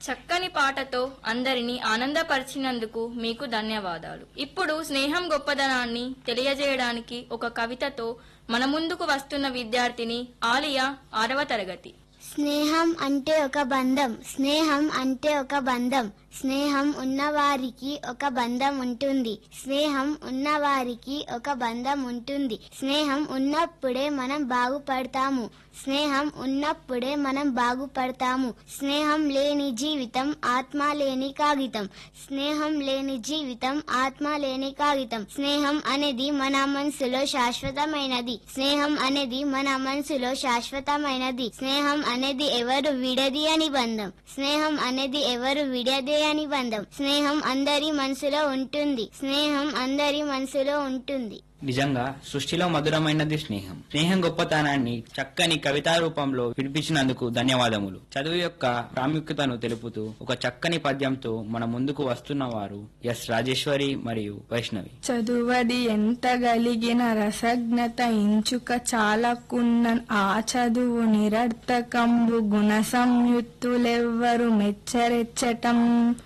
చక్కని పాటతో అందరినీ ఆనందపరిచినందుకు మీకు ధన్యవాదాలు ఇప్పుడు స్నేహం గొప్పదనాన్ని తెలియజేయడానికి ఒక కవితతో మన ముందుకు వస్తున్న విద్యార్థిని ఆలియా ఆరవ తరగతి స్నేహం అంటే ఒక బంధం స్నేహం అంటే ఒక బంధం స్నేహం ఉన్నవారికి ఒక బంధం ఉంటుంది స్నేహం ఉన్నవారికి ఒక బంధం ఉంటుంది స్నేహం ఉన్నప్పుడే మనం బాగుపడతాము స్నేహం ఉన్నప్పుడే మనం బాగుపడతాము స్నేహం లేని జీవితం ఆత్మ లేని కాగితం స్నేహం లేని జీవితం ఆత్మ లేని కాగితం స్నేహం అనేది మన మనసులో శాశ్వతమైనది స్నేహం అనేది మన మనసులో శాశ్వతమైనది స్నేహం అనేది ఎవరు విడది అని బంధం స్నేహం అనేది ఎవరు విడదే అని బంధం స్నేహం అందరి మనసులో ఉంటుంది స్నేహం అందరి మనసులో ఉంటుంది నిజంగా సృష్టిలో మధురమైనది స్నేహం స్నేహం గొప్పతనాన్ని చక్కని కవితా రూపంలో వినిపించినందుకు ధన్యవాదములు చదువు యొక్క ప్రాముఖ్యతను తెలుపుతూ ఒక చక్కని పద్యంతో మన ముందుకు వస్తున్న వారు ఎస్ రాజేశ్వరి మరియు వైష్ణవి చదువది ఎంత గలిగిన రసజ్ఞత ఇంచుక చాలకున్న ఆ చదువు నిరర్థకంబు గుణ సంయుక్తులెవ్వరు మెచ్చరెచ్చటం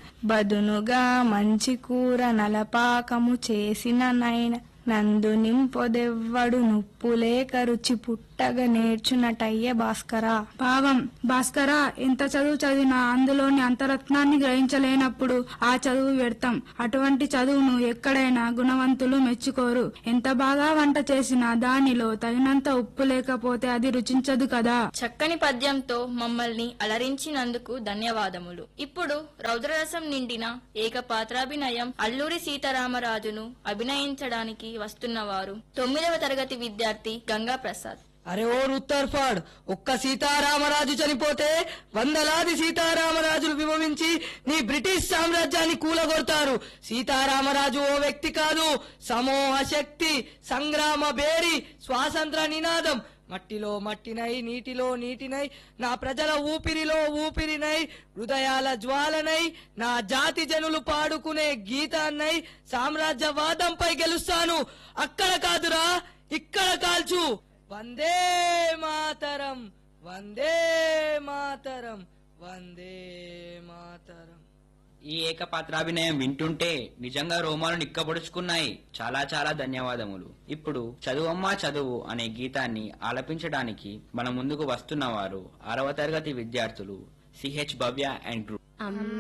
బదునుగా మంచి కూర నలపాకము చేసిన నైన నందు నింపొదెవ్వడు నుప్పు లేక రుచి పుట్టగ నేర్చునటయ్య భాస్కరా భావం భాస్కర ఎంత చదువు చదివినా అందులోని అంతరత్నాన్ని గ్రహించలేనప్పుడు ఆ చదువు వ్యర్థం అటువంటి చదువును ఎక్కడైనా గుణవంతులు మెచ్చుకోరు ఎంత బాగా వంట చేసినా దానిలో తగినంత ఉప్పు లేకపోతే అది రుచించదు కదా చక్కని పద్యంతో మమ్మల్ని అలరించినందుకు ధన్యవాదములు ఇప్పుడు రౌద్రరసం నిండిన ఏకపాత్రాభినయం అల్లూరి సీతారామరాజును అభినయించడానికి వస్తున్నవారు తొమ్మిదవ తరగతి విద్యార్థి గంగా ప్రసాద్ అరే ఓ రుత్తర్ఫాడ్ ఒక్క సీతారామరాజు చనిపోతే వందలాది సీతారామరాజులు విభవించి నీ బ్రిటిష్ సామ్రాజ్యాన్ని కూలగొడతారు సీతారామరాజు ఓ వ్యక్తి కాదు సమూహ శక్తి సంగ్రామ బేరి స్వాతంత్ర నినాదం మట్టిలో మట్టినై నీటిలో నీటినై నా ప్రజల ఊపిరిలో ఊపిరినై హృదయాల జ్వాలనై నా జాతి జనులు పాడుకునే గీతాన్నై సామ్రాజ్యవాదంపై గెలుస్తాను అక్కడ కాదురా ఇక్కడ కాల్చు వందే మాతరం వందే మాతరం వందే మాతరం ఈ ఏకపాత్రాభినయం వింటుంటే నిజంగా రోమాలు నిక్కబొడుచుకున్నాయి చాలా చాలా ధన్యవాదములు ఇప్పుడు చదువమ్మా చదువు అనే గీతాన్ని ఆలపించడానికి మన ముందుకు వస్తున్న వారు ఆరవ తరగతి విద్యార్థులు సిహెచ్ భవ్య అండ్ గ్రూప్